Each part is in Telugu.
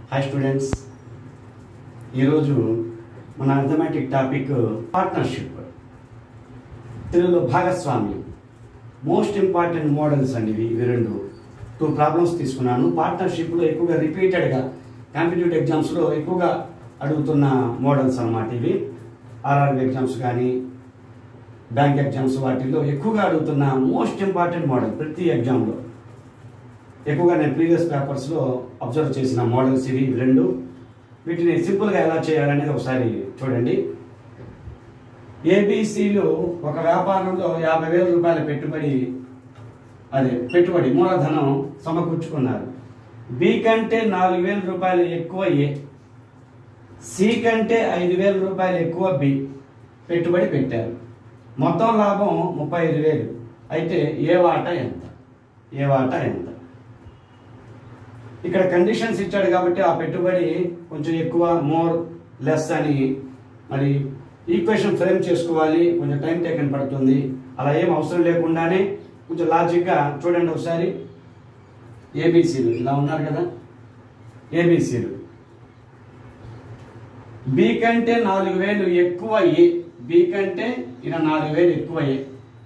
హాయ్ స్టూడెంట్స్ ఈరోజు మన అర్థమెటిక్ టాపిక్ పార్ట్నర్షిప్ తెలుగులో భాగస్వామ్యం మోస్ట్ ఇంపార్టెంట్ మోడల్స్ అండి ఇవి ఇవి రెండు టూ ప్రాబ్లమ్స్ తీసుకున్నాను పార్ట్నర్షిప్లో ఎక్కువగా రిపీటెడ్గా కాంపిటేటివ్ ఎగ్జామ్స్లో ఎక్కువగా అడుగుతున్న మోడల్స్ అన్నమాట ఇవి ఆర్ఆర్బి ఎగ్జామ్స్ కానీ బ్యాంక్ ఎగ్జామ్స్ వాటిల్లో ఎక్కువగా అడుగుతున్న మోస్ట్ ఇంపార్టెంట్ మోడల్ ప్రతి ఎగ్జామ్లో ఎక్కువగా నేను ప్రీవియస్ పేపర్స్లో అబ్జర్వ్ చేసిన మోడల్స్ ఇవి ఇవి రెండు వీటిని సింపుల్గా ఎలా చేయాలనేది ఒకసారి చూడండి ఏబిసిలు ఒక వ్యాపారంలో యాభై వేల రూపాయల పెట్టుబడి అదే పెట్టుబడి మూలధనం సమకూర్చుకున్నారు బి కంటే నాలుగు వేల రూపాయలు ఎక్కువ ఏ సి కంటే ఐదు వేల రూపాయలు ఎక్కువ బి పెట్టుబడి పెట్టారు మొత్తం లాభం ముప్పై ఐదు వేలు అయితే ఏ వాటా ఎంత ఏ వాటా ఎంత ఇక్కడ కండిషన్స్ ఇచ్చాడు కాబట్టి ఆ పెట్టుబడి కొంచెం ఎక్కువ మోర్ లెస్ అని మరి ఈక్వేషన్ ఫ్రేమ్ చేసుకోవాలి కొంచెం టైం టేకన్ పడుతుంది అలా ఏం అవసరం లేకుండానే కొంచెం లాజిక్గా చూడండి ఒకసారి ఏబిసిలు ఇలా ఉన్నారు కదా ఏబిసిలు బి కంటే నాలుగు వేలు ఎక్కువ ఏ బి కంటే ఈయన నాలుగు వేలు ఎక్కువ ఏ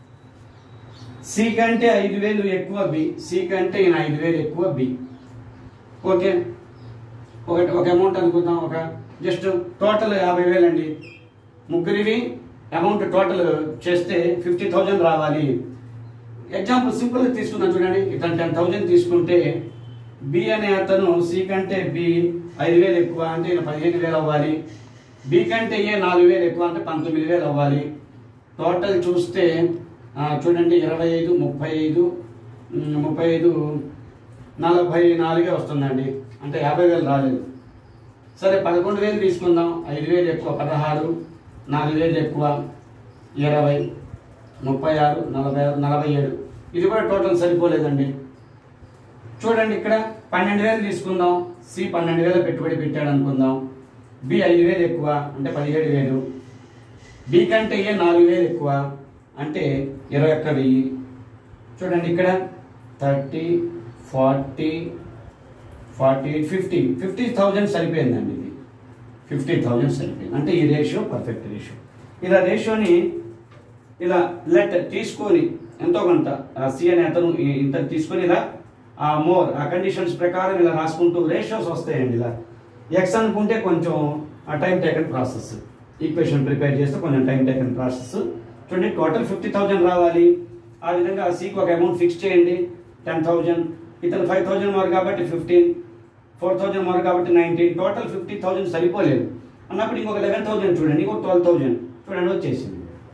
సి కంటే ఐదు వేలు ఎక్కువ బి సి కంటే ఈయన ఐదు వేలు ఎక్కువ బి ఓకే ఒక ఒక అమౌంట్ అనుకుందాం ఒక జస్ట్ టోటల్ యాభై వేలు అండి ముగ్గురివి అమౌంట్ టోటల్ చేస్తే ఫిఫ్టీ థౌజండ్ రావాలి ఎగ్జాంపుల్ సింపుల్గా తీసుకుందాం చూడండి ఇతను టెన్ థౌజండ్ తీసుకుంటే బి అనే అతను సి కంటే బి ఐదు వేలు ఎక్కువ అంటే ఈయన పదిహేను వేలు అవ్వాలి బి కంటే ఏ నాలుగు వేలు ఎక్కువ అంటే పంతొమ్మిది వేలు అవ్వాలి టోటల్ చూస్తే ఆ, చూడండి ఇరవై ఐదు ముప్పై ఐదు ఉమ్, ముప్పై ఐదు నలభై నాలుగే వస్తుందండి అంటే యాభై వేలు రాలేదు సరే పదకొండు వేలు తీసుకుందాం ఐదు వేలు ఎక్కువ పదహారు నాలుగు వేలు ఎక్కువ ఇరవై ముప్పై ఆరు నలభై ఆరు నలభై ఏడు ఇది కూడా టోటల్ సరిపోలేదండి చూడండి ఇక్కడ పన్నెండు వేలు తీసుకుందాం సి పన్నెండు వేలు పెట్టుబడి పెట్టాడు అనుకుందాం బి ఐదు వేలు ఎక్కువ అంటే పదిహేడు వేలు బి కంటే ఏ నాలుగు వేలు ఎక్కువ అంటే ఇరవై ఒక్క వెయ్యి చూడండి ఇక్కడ thirty forty forty eight fifty fifty thousand సరిపోయిందండి ఇది ఫిఫ్టీ థౌజండ్ సరిపోయింది అంటే ఈ రేషియో పర్ఫెక్ట్ రేషియో ఇలా రేషియోని ఇలా లెట్ తీసుకొని ఎంతో కొంత సి అనే అతను ఈ- ఇంత తీసుకొని ఇలా ఆ మోర్ ఆ కండిషన్స్ ప్రకారం ఇలా రాసుకుంటూ రేషియోస్ వస్తాయండి ఇలా ఎక్స్ అనుకుంటే కొంచెం ఆ time taken process equation prepare చేస్తే కొంచెం టైం టేకన్ ప్రాసెస్ చూడండి టోటల్ ఫిఫ్టీ థౌజండ్ రావాలి ఆ విధంగా సికి ఒక అమౌంట్ ఫిక్స్ చేయండి టెన్ థౌజండ్ ఇతను ఫైవ్ థౌజండ్ మారు కాబట్టి ఫిఫ్టీన్ ఫోర్ థౌజండ్ మారు కాబట్టి నైన్టీన్ టోటల్ ఫిఫ్టీ థౌజండ్ సరిపోలేదు అన్నప్పుడు ఇంకొక లెవెన్ థౌజండ్ చూడండి ఇంకొక ట్వెల్వ్ థౌజండ్ చూడండి వచ్చేసింది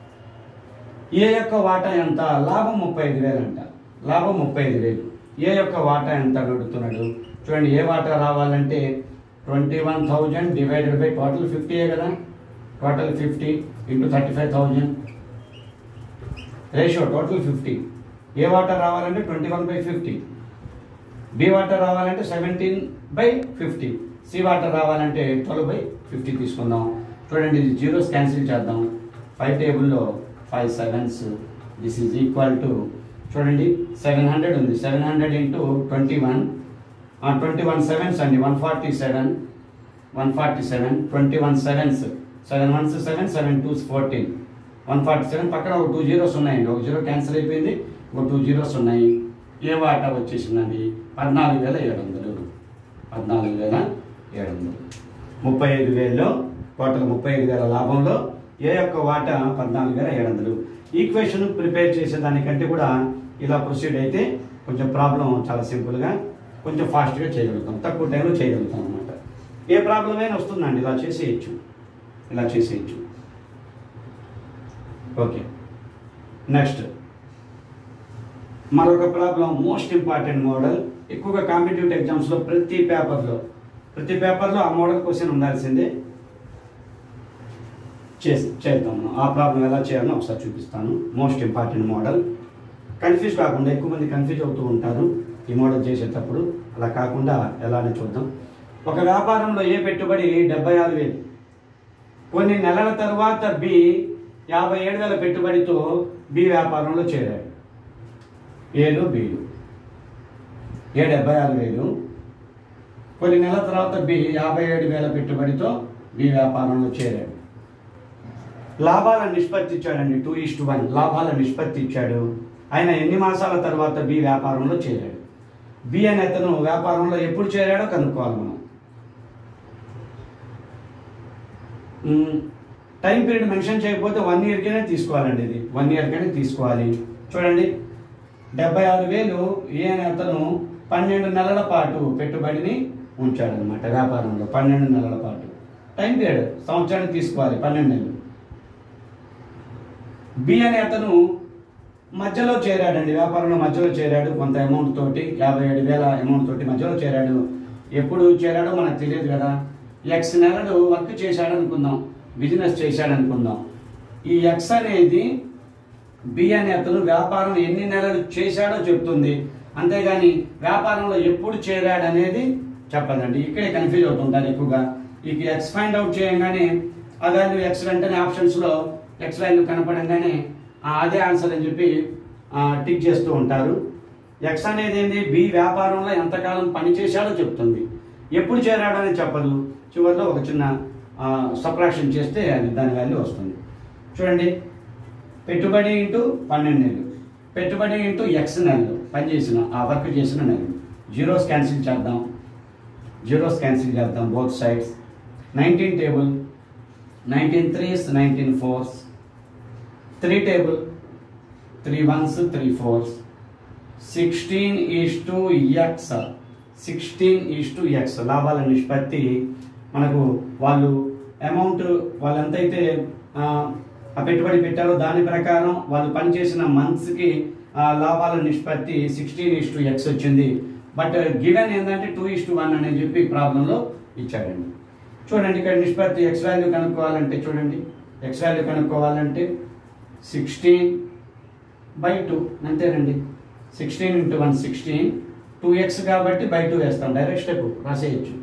ఏ యొక్క వాటా ఎంత లాభం ముప్పై ఐదు వేలు అంట లాభం ముప్పై ఐదు వేలు ఏ యొక్క వాటా ఎంత అని అడుగుతున్నాడు చూడండి ఏ వాటా రావాలంటే twenty one thousand divided by total ఫిఫ్టీయే కదా total fifty into thirty five thousand ratio total fifty A వాటర్ రావాలంటే twenty one by fifty B వాటర్ రావాలంటే సెవెంటీన్ బై ఫిఫ్టీ సి వాటర్ రావాలంటే ట్వెల్వ్ బై ఫిఫ్టీ తీసుకుందాం చూడండి ఇది జీరోస్ క్యాన్సిల్ చేద్దాం ఫైవ్ టేబుల్లో five sevens this is equal to చూడండి సెవెన్ హండ్రెడ్ ఉంది seven hundred into twenty one twenty one sevens అండి one forty seven one forty seven twenty one sevens seven ones seven seven twos fourteen one forty seven పక్కన ఒక టూ జీరోస్ ఉన్నాయండి ఒక జీరో క్యాన్సిల్ అయిపోయింది ఒక టూ జీరోస్ ఉన్నాయి ఏ వాటా వచ్చేసిందండి పద్నాలుగు వేల ఏడు వందలు పద్నాలుగు వేల ఏడు వందలు ముప్పై ఐదు వేలలో టోటల్ ముప్పై ఐదు వేల లాభంలో ఏ యొక్క వాటా పద్నాలుగు వేల ఏడు వందలు ఈక్వేషన్ ప్రిపేర్ చేసేదానికంటే కూడా ఇలా ప్రొసీడ్ అయితే కొంచెం ప్రాబ్లం చాలా సింపుల్గా కొంచెం ఫాస్ట్గా చేయగలుగుతాం తక్కువ టైంలో చేయగలుగుతాం అనమాట ఏ ప్రాబ్లం అయినా వస్తుందండి ఇలా చేసేయచ్చు ఇలా చేసేయచ్చు ఓకే నెక్స్ట్ మరొక ప్రాబ్లం మోస్ట్ ఇంపార్టెంట్ మోడల్ ఎక్కువగా కాంపిటేటివ్ ఎగ్జామ్స్లో ప్రతి పేపర్లో ప్రతి పేపర్లో ఆ మోడల్ క్వశ్చన్ ఉండాల్సిందే చేసి చేద్దాం మనం ఆ ప్రాబ్లం ఎలా చేయాలో ఒకసారి చూపిస్తాను మోస్ట్ ఇంపార్టెంట్ మోడల్ కన్ఫ్యూజ్ కాకుండా ఎక్కువ మంది కన్ఫ్యూజ్ అవుతూ ఉంటారు ఈ మోడల్ చేసేటప్పుడు అలా కాకుండా ఎలానే చూద్దాం ఒక వ్యాపారంలో ఏ పెట్టుబడి డెబ్బై ఆరు వేలు కొన్ని నెలల తర్వాత బి యాభై ఏడు వేల పెట్టుబడితో బి వ్యాపారంలో చేరాడు ఏలు బీలు ఏ డెబ్బై ఆరు వేలు కొన్ని నెలల తర్వాత బి యాభై ఏడు వేల పెట్టుబడితో బి వ్యాపారంలో చేరాడు లాభాల నిష్పత్తి ఇచ్చాడండి టూ ఈస్ట్ వన్ లాభాల నిష్పత్తి ఇచ్చాడు ఆయన ఎన్ని మాసాల తర్వాత బి వ్యాపారంలో చేరాడు బి అనే అతను వ్యాపారంలో ఎప్పుడు చేరాడో కనుక్కోవాలి మనం మ్, టైం పీరియడ్ మెన్షన్ చేయకపోతే వన్ ఇయర్కైనా తీసుకోవాలండి ఇది వన్ ఇయర్కైనా తీసుకోవాలి చూడండి డెబ్బై ఆరు వేలు ఏ అనే అతను పన్నెండు నెలల పాటు పెట్టుబడిని ఉంచాడనమాట వ్యాపారంలో పన్నెండు నెలల పాటు టైం పీరియడ్ సంవత్సరానికి తీసుకోవాలి పన్నెండు నెలలు బి అనే అతను మధ్యలో చేరాడండి వ్యాపారంలో మధ్యలో చేరాడు కొంత అమౌంట్ తోటి యాభై ఏడు వేల అమౌంట్ తోటి మధ్యలో చేరాడు ఎప్పుడు చేరాడో మనకు తెలియదు కదా ఎక్స్ నెలలు వర్క్ చేశాడు అనుకుందాం బిజినెస్ చేశాడు అనుకుందాం ఈ ఎక్స్ అనేది బి అనే అతను వ్యాపారం ఎన్ని నెలలు చేశాడో చెప్తుంది అంతేగాని వ్యాపారంలో ఎప్పుడు చేరాడు అనేది చెప్పదండి ఇక్కడే కన్ఫ్యూజ్ అవుతుంటారు ఎక్కువగా ఇక ఎక్స్ ఫైండ్ అవుట్ చేయగానే ఆ వాల్యూ ఎక్స్ వెంటనే ఆప్షన్స్లో ఎక్స్ వాల్యూ కనపడంగానే ఆ, అదే ఆన్సర్ అని చెప్పి ఆ, టిక్ చేస్తూ ఉంటారు ఎక్స్ అనేది ఏంది బి వ్యాపారంలో ఎంతకాలం పని చేశాడో చెప్తుంది ఎప్పుడు చేరాడు అనేది చెప్పదు చివరిలో ఒక చిన్న సప్రాక్షన్ చేస్తే అది దాని వాల్యూ వస్తుంది చూడండి పెట్టుబడి ఇంటూ పన్నెండు నెలలు పెట్టుబడి ఇంటూ ఎక్స్ నెలలు పనిచేసిన ఆ వర్క్ చేసిన నెలలు జీరోస్ క్యాన్సిల్ చేద్దాం జీరోస్ క్యాన్సిల్ చేద్దాం both sides nineteen table nineteen threes nineteen fours three table three ones three fours sixteen is to x sixteen is to x లాభాల నిష్పత్తి మనకు వాళ్ళు అమౌంట్ వాళ్ళు ఎంతైతే ఆ, ఆ పెట్టుబడి పెట్టారో దాని ప్రకారం వాళ్ళు పనిచేసిన మంత్స్కి లాభాల నిష్పత్తి సిక్స్టీన్ ఈస్ టు ఎక్స్ వచ్చింది బట్ గివెన్ ఏంటంటే టూ ఈస్ టు వన్ అని చెప్పి ప్రాబ్లంలో ఇచ్చాడండి చూడండి ఇక్కడ నిష్పత్తి ఎక్స్ వాల్యూ కనుక్కోవాలంటే చూడండి ఎక్స్ వాల్యూ కనుక్కోవాలంటే సిక్స్టీన్ బై టూ అంతేనండి sixteen into one sixteen two x కాబట్టి బై టూ వేస్తాం డైరెక్ట్ స్టెప్ రాసేయచ్చు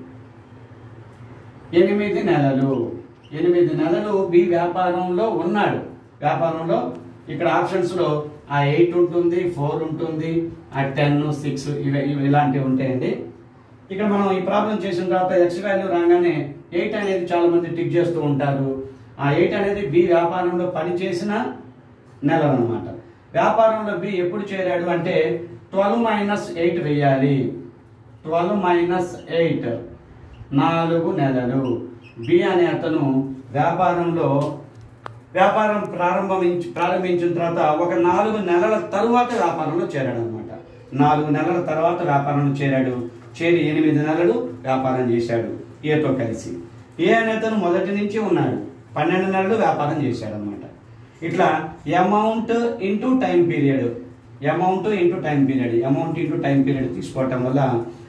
ఎనిమిది నెలలు ఎనిమిది నెలలు బి వ్యాపారంలో ఉన్నాడు వ్యాపారంలో ఇక్కడ ఆప్షన్స్లో ఆ ఎయిట్ ఉంటుంది ఫోర్ ఉంటుంది ఆ టెన్ సిక్స్ ఇవి ఇవి ఇలాంటివి ఉంటాయండి ఇక్కడ మనం ఈ ప్రాబ్లం చేసిన తర్వాత ఎక్స్ వాల్యూ రాగానే ఎయిట్ అనేది చాలా మంది టిక్ చేస్తూ ఉంటారు ఆ ఎయిట్ అనేది బి వ్యాపారంలో పనిచేసిన నెలలు అనమాట వ్యాపారంలో బి ఎప్పుడు చేరాడు అంటే ట్వెల్వ్ మైనస్ ఎయిట్ వేయాలి ట్వెల్వ్ మైనస్ ఎయిట్ నాలుగు నెలలు బి అనే అతను వ్యాపారంలో వ్యాపారం ప్రారంభించి ప్రారంభించిన తర్వాత ఒక నాలుగు నెలల తరువాత వ్యాపారంలో చేరాడు అనమాట నాలుగు నెలల తర్వాత వ్యాపారంలో చేరాడు చేరి ఎనిమిది నెలలు వ్యాపారం చేశాడు ఏతో కలిసి ఏ అనే అతను మొదటి నుంచి ఉన్నాడు పన్నెండు నెలలు వ్యాపారం చేశాడు అనమాట ఇట్లా amount into time period amount into time period amount into time period తీసుకోవటం వల్ల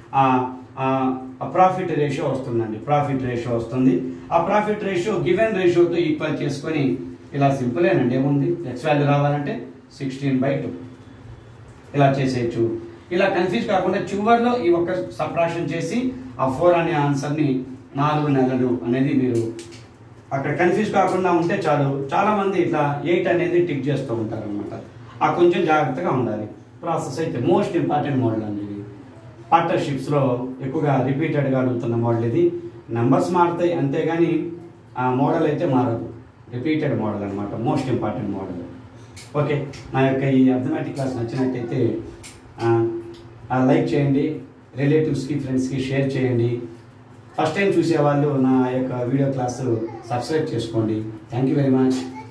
ఆ ప్రాఫిట్ రేషియో వస్తుందండి ప్రాఫిట్ రేషియో వస్తుంది ఆ ప్రాఫిట్ రేషియో గివెన్ రేషియోతో ఈక్వల్ చేసుకొని ఇలా సింపులేనండి ఏముంది ఎక్స్ వాల్యూ రావాలంటే సిక్స్టీన్ బై టూ ఇలా చేసేయచ్చు ఇలా కన్ఫ్యూజ్ కాకుండా చివరిలో ఈ ఒక్క సప్రాషన్ చేసి ఆ ఫోర్ అనే ఆన్సర్ని నాలుగు నెలలు అనేది మీరు అక్కడ కన్ఫ్యూజ్ కాకుండా ఉంటే చాలు చాలా మంది ఇట్లా ఎయిట్ అనేది టిక్ చేస్తూ ఉంటారు అనమాట ఆ కొంచెం జాగ్రత్తగా ఉండాలి ప్రాసెస్ అయితే మోస్ట్ ఇంపార్టెంట్ మోడల్ అండి ఇది పార్ట్నర్షిప్స్లో ఎక్కువగా రిపీటెడ్గా అడుగుతున్న మోడల్ ఇది నెంబర్స్ మారుతాయి అంతేగాని ఆ మోడల్ అయితే మారదు రిపీటెడ్ మోడల్ అనమాట మోస్ట్ ఇంపార్టెంట్ మోడల్ ఓకే నా యొక్క ఈ అర్థమెటిక్ క్లాస్ నచ్చినట్టయితే ఆ, ఆ లైక్ చేయండి రిలేటివ్స్కి ఫ్రెండ్స్కి షేర్ చేయండి ఫస్ట్ టైం చూసేవాళ్ళు నా యొక్క వీడియో క్లాసు సబ్స్క్రైబ్ చేసుకోండి థ్యాంక్ యూ వెరీ మచ్